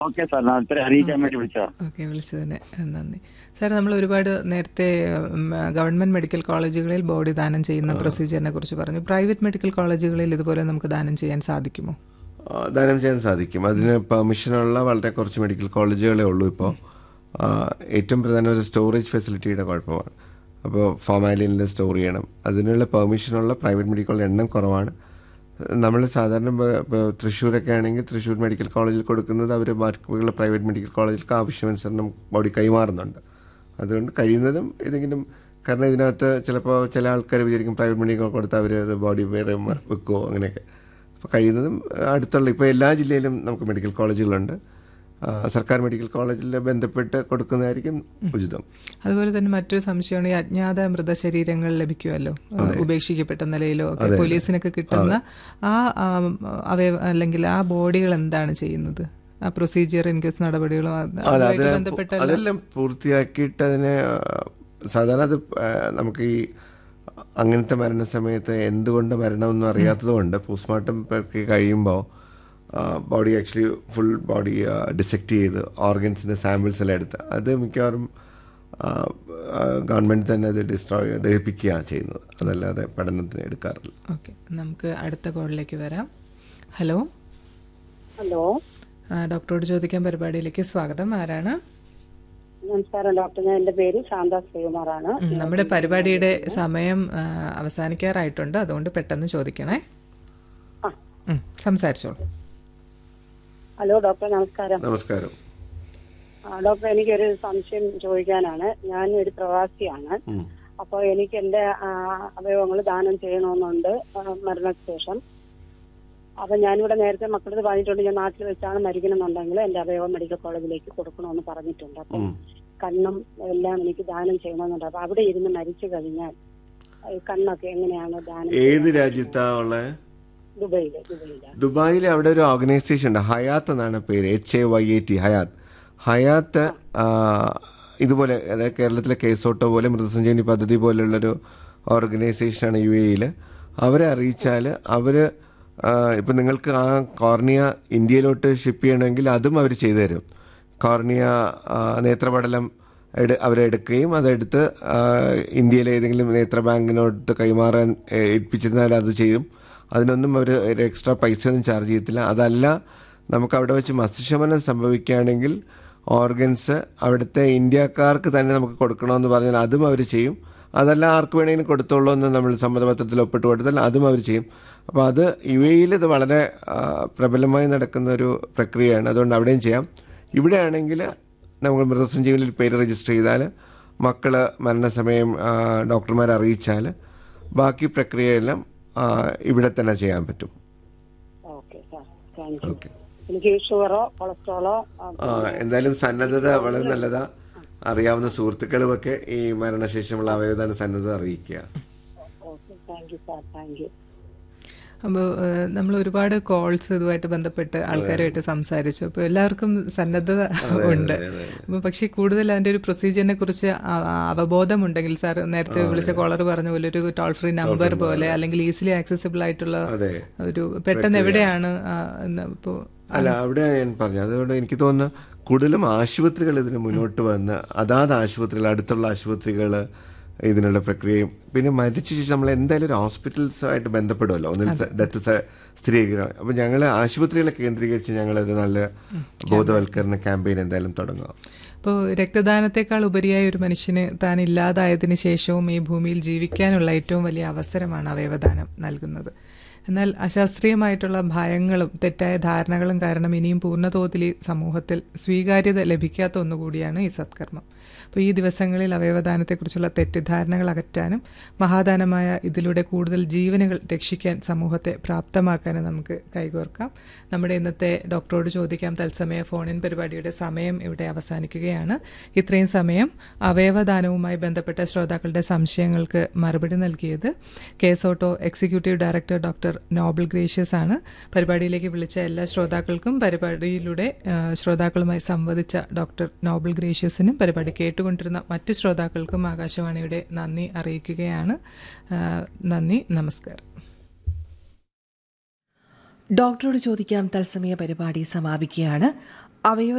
Okay sir ഞാൻ ഇത്ര അറിയിക്കാൻ വേണ്ടി വിളിച്ചതാ ഓക്കെ വിളിച്ചതിന് നന്ദി സാർ നമ്മൾ ഒരുപാട് നേരത്തെ ഉം, ഗവൺമെന്റ് മെഡിക്കൽ കോളേജുകളിൽ ബോഡി ദാനം ചെയ്യുന്ന പ്രൊസീജിയറിനെ കുറിച്ച് പറഞ്ഞു പ്രൈവറ്റ് മെഡിക്കൽ കോളേജുകളിൽ ഇതുപോലെ നമുക്ക് ദാനം ചെയ്യാൻ സാധിക്കുമോ ആ, ദാനം ചെയ്യാൻ സാധിക്കും അതിന് പെർമിഷനുള്ള വളരെ കുറച്ച് മെഡിക്കൽ കോളേജുകളേ ഉള്ളൂ ഇപ്പോൾ ഏറ്റവും പ്രധാന ഒരു സ്റ്റോറേജ് ഫെസിലിറ്റിയുടെ കുഴപ്പമാണ് അപ്പോൾ ഫോമാലിനിൽ സ്റ്റോർ ചെയ്യണം അതിനുള്ള പെർമിഷനുള്ള പ്രൈവറ്റ് മെഡിക്കൽ കോളേജ് എണ്ണം കുറവാണ് നമ്മൾ സാധാരണ ഇപ്പൊ- ഇപ്പൊ തൃശ്ശൂരൊക്കെ ആണെങ്കിൽ തൃശ്ശൂർ മെഡിക്കൽ കോളേജിൽ കൊടുക്കുന്നത് അവർ ബാക്കിയുള്ള പ്രൈവറ്റ് മെഡിക്കൽ കോളേജിലേക്ക് ആവശ്യമനുസരണം ബോഡി കൈമാറുന്നുണ്ട് അതുകൊണ്ട് കഴിയുന്നതും ഏതെങ്കിലും കാരണം ഇതിനകത്ത് ചിലപ്പോൾ ചില ആൾക്കാർ വിചാരിക്കും പ്രൈവറ്റ് മെഡിക്കൽ കൊടുത്ത് അവർ അത് ബോഡി വേറെ മ- വെക്കുമോ അങ്ങനെയൊക്കെ അപ്പോൾ കഴിയുന്നതും അടുത്തുള്ള ഇപ്പോൾ എല്ലാ ജില്ലയിലും നമുക്ക് മെഡിക്കൽ കോളേജുകളുണ്ട് ആ, സർക്കാർ മെഡിക്കൽ കോളേജിൽ ബന്ധപ്പെട്ട് കൊടുക്കുന്നതായിരിക്കും ഉചിതം അതുപോലെ തന്നെ മറ്റൊരു സംശയമാണ് ഈ അജ്ഞാത മൃതശരീരങ്ങൾ ലഭിക്കുമല്ലോ ഉപേക്ഷിക്കപ്പെട്ട നിലയിലോ ഒക്കെ പോലീസിനൊക്കെ കിട്ടുന്ന ആ ആം, അവയവ അല്ലെങ്കിൽ ആ ബോഡികൾ എന്താണ് ചെയ്യുന്നത് ആ പ്രൊസീജിയർ ഇൻകേസ് നടപടികളും അത് അല്ല അതുമായിട്ട് അതിനെ ബന്ധപ്പെട്ട അതെല്ലാം പൂർത്തിയാക്കിയിട്ട് അതിനെ ആ, സാധാരണ അത് ആ, നമുക്ക് ഈ അങ്ങനത്തെ മരണസമയത്ത് എന്തുകൊണ്ട് മരണമെന്നും അറിയാത്തതുകൊണ്ട് പോസ്റ്റ്മോർട്ടം പ്രക്രിയ കഴിയുമ്പോൾ body actually full body dissect ചെയ്ത് ഓർഗൻസിൻ്റെ സാമ്പിൾസ് എല്ലാം എടുത്ത് അത് മിക്കവാറും ഗവൺമെൻറ് തന്നെ അത് ഡിസ്ട്രോയ് ദഹിപ്പിക്കുകയാണ് ചെയ്യുന്നത് അതല്ലാതെ പഠനത്തിന് എടുക്കാറില്ല ഓക്കെ നമുക്ക് അടുത്ത കോളിലേക്ക് വരാം ഹലോ ഹലോ ആ, ഡോക്ടറോട് ചോദിക്കാൻ പരിപാടിയിലേക്ക് സ്വാഗതം ആരാണ് നമസ്കാരം ഡോക്ടർ ഞാൻ എന്റെ പേര് ശാന്ത ശ്രീകുമാറാണ് ഉം, നമ്മുടെ പരിപാടിയുടെ സമയം ആ, അവസാനിക്കാറായിട്ടുണ്ട് അതുകൊണ്ട് പെട്ടെന്ന് ചോദിക്കണേ ആ. ഉം, സംസാരിച്ചോളൂ ഹലോ ഡോക്ടർ നമസ്കാരം നമസ്കാരം ആ, ഡോക്ടർ എനിക്കൊരു സംശയം ചോദിക്കാനാണ് ഞാൻ ഒരു പ്രവാസിയാണ് ഉം. അപ്പോൾ എനിക്ക് എന്റെ അവയവങ്ങൾ ദാനം ചെയ്യണമെന്നുണ്ട് ആ, മരണശേഷം അപ്പൊ ഞാനിവിടെ നേരത്തെ മക്കളത് പറഞ്ഞിട്ടുണ്ട് ഞാൻ നാട്ടിൽ വെച്ചാണ് മരിക്കണമെന്നുണ്ടെങ്കിൽ എന്റെ അവയവം മെഡിക്കൽ കോളേജിലേക്ക് കൊടുക്കണമെന്ന് പറഞ്ഞിട്ടുണ്ട് അപ്പം കണ്ണും എല്ലാം എനിക്ക് ദാനം ചെയ്യണമെന്നുണ്ട് അപ്പൊ അവിടെ ഇരുന്ന് മരിച്ചു കഴിഞ്ഞാൽ ഈ കണ്ണൊക്കെ എങ്ങനെയാണ് ദാനം ഏത് രാജ്യത്താ ഉള്ളത് ദുബൈയില് ദുബൈയില് ദുബായിൽ അവിടെ ഒരു ഓർഗനൈസേഷൻ ഉണ്ട് ഹയാത്ത് എന്നാണ് പേര് H A Y A T Hayat Hayat ആ, ഇതുപോലെ അതായത് കേരളത്തിലെ കേസോട്ടോ പോലെ മൃതസഞ്ജീവനി പദ്ധതി പോലുള്ളൊരു ഓർഗനൈസേഷനാണ് യു എയിൽ അവരെ അറിയിച്ചാൽ അവർ ഇപ്പം നിങ്ങൾക്ക് ആ കോർണിയ ഇന്ത്യയിലോട്ട് ഷിപ്പ് ചെയ്യണമെങ്കിൽ അതും അവർ ചെയ്തു തരും കോർണിയ ആ, നേത്രപടലം എടു അവരെടുക്കുകയും അതെടുത്ത് ആ, ഇന്ത്യയിലെ ഏതെങ്കിലും നേത്ര ബാങ്കിനോട്ട് കൈമാറാൻ ഏ, ഏൽപ്പിച്ചിരുന്നാൽ അത് ചെയ്യും അതിനൊന്നും അവർ ഒരു എക്സ്ട്രാ പൈസ ഒന്നും ചാർജ് ചെയ്യത്തില്ല അതല്ല നമുക്ക് അവിടെ വെച്ച് മസ്തിഷ്കമരണം സംഭവിക്കുകയാണെങ്കിൽ ഓർഗൻസ് അവിടുത്തെ ഇന്ത്യക്കാർക്ക് തന്നെ നമുക്ക് കൊടുക്കണമെന്ന് പറഞ്ഞാൽ അതും അവർ ചെയ്യും അതല്ല ആർക്ക് വേണമെങ്കിലും കൊടുത്തോളൂ എന്ന് നമ്മൾ സമ്മതപത്രത്തിൽ ഒപ്പിട്ട് കൊടുത്താൽ അതും അവർ ചെയ്യും അപ്പോൾ അത് യു എയിൽ ഇത് വളരെ ആ, പ്രബലമായി നടക്കുന്ന ഒരു പ്രക്രിയയാണ് അതുകൊണ്ട് അവിടെയും ചെയ്യാം ഇവിടെയാണെങ്കിൽ നമ്മൾ മൃതസഞ്ജീവനിൽ പേര് രജിസ്റ്റർ ചെയ്താൽ മക്കൾ മരണസമയം ആ, ഡോക്ടർമാരെ അറിയിച്ചാൽ ബാക്കി പ്രക്രിയയെല്ലാം ആ, ഇവിടെ തന്നെ ചെയ്യാൻ പറ്റും okay sir thank you okay എനിക്ക് ഷുഗറോ കൊളസ്ട്രോളോ ആ, ആ എന്തായാലും സന്നദ്ധത വളരെ നല്ലതാ അറിയാവുന്ന സുഹൃത്തുക്കളുമൊക്കെ ഈ മരണശേഷമുള്ള അവയവദാന സന്നദ്ധത അറിയിക്കുക okay thank you sir thank you അപ്പോൾ നമ്മൾ ഒരുപാട് കോൾസ് ഇതുമായിട്ട് ബന്ധപ്പെട്ട് ആൾക്കാരുമായിട്ട് സംസാരിച്ചു അപ്പോൾ എല്ലാവർക്കും സന്നദ്ധത ഉണ്ട് അപ്പോൾ പക്ഷേ കൂടുതൽ അതിൻ്റെ ഒരു പ്രൊസീജിയറിനെ കുറിച്ച് അ- അ- അവബോധമുണ്ടെങ്കിൽ സാർ നേരത്തെ വിളിച്ച കോളർ പറഞ്ഞ പോലെ ഒരു ടോൾ ഫ്രീ നമ്പർ പോലെ അല്ലെങ്കിൽ ഈസിലി ആക്സസിബിൾ ആയിട്ടുള്ള അതെ ഒരു പെട്ടെന്ന് എവിടെയാണ് ആ, എന്ന് ഇപ്പോൾ അല്ല അവിടെ ഞാൻ പറഞ്ഞു അതുകൊണ്ട് എനിക്ക് തോന്നുന്നു കൂടുതലും ആശുപത്രികൾ ഇതിന് മുന്നോട്ട് വന്ന് അതാത് ആശുപത്രികൾ അടുത്തുള്ള ആശുപത്രികൾ ഇതിനുള്ള പ്രക്രിയയും പിന്നെ മരിച്ച ശേഷം നമ്മൾ എന്തായാലും ഒരു ഹോസ്പിറ്റൽസുമായിട്ട് ബന്ധപ്പെടുമല്ലോ ഒന്നിൽ ഡെത്ത് സ്ഥിരീകരിക്കണം അപ്പം ഞങ്ങൾ ആശുപത്രികളെ കേന്ദ്രീകരിച്ച് ഞങ്ങളൊരു നല്ല ബോധവൽക്കരണ ക്യാമ്പയിൻ എന്തായാലും തുടങ്ങുക ഇപ്പോൾ രക്തദാനത്തെക്കാൾ ഉപരിയായി ഒരു മനുഷ്യന് താൻ ഇല്ലാതായതിനു ശേഷവും ഈ ഭൂമിയിൽ ജീവിക്കാനുള്ള ഏറ്റവും വലിയ അവസരമാണ് അവയവദാനം നൽകുന്നത് എന്നാൽ അശാസ്ത്രീയമായിട്ടുള്ള ഭയങ്ങളും തെറ്റായ ധാരണകളും കാരണം ഇനിയും പൂർണ്ണതോതിൽ ഈ സമൂഹത്തിൽ സ്വീകാര്യത ലഭിക്കാത്ത ഒന്നുകൂടിയാണ് ഈ സത്കർമ്മം അപ്പോൾ ഈ ദിവസങ്ങളിൽ അവയവദാനത്തെക്കുറിച്ചുള്ള തെറ്റിദ്ധാരണകൾ അകറ്റാനും മഹാദാനമായ ഇതിലൂടെ കൂടുതൽ ജീവനുകൾ രക്ഷിക്കാൻ സമൂഹത്തെ പ്രാപ്തമാക്കാനും നമുക്ക് കൈകോർക്കാം നമ്മുടെ ഇന്നത്തെ ഡോക്ടറോട് ചോദിക്കാം തത്സമയ ഫോണിൻ പരിപാടിയുടെ സമയം ഇവിടെ അവസാനിക്കുകയാണ് ഇത്രയും സമയം അവയവദാനവുമായി ബന്ധപ്പെട്ട ശ്രോതാക്കളുടെ സംശയങ്ങൾക്ക് മറുപടി നൽകിയത് KSOTTO executive director doctor Noble Gracious ആണ് പരിപാടിയിലേക്ക് വിളിച്ച എല്ലാ ശ്രോതാക്കൾക്കും പരിപാടിയിലൂടെ ആ, ശ്രോതാക്കളുമായി സംവദിച്ച ഡോക്ടർ നോബൽ ഗ്രേഷ്യസിനും പരിപാടി കേട്ടുകൊണ്ടിരുന്ന മറ്റ് ശ്രോതാക്കൾക്കും ആകാശവാണിയുടെ നന്ദി അറിയിക്കുകയാണ് ആ, നന്ദി നമസ്കാരം ഡോക്ടറോട് ചോദിക്കാം തത്സമയ പരിപാടി സമാപിക്കുകയാണ് അവയവ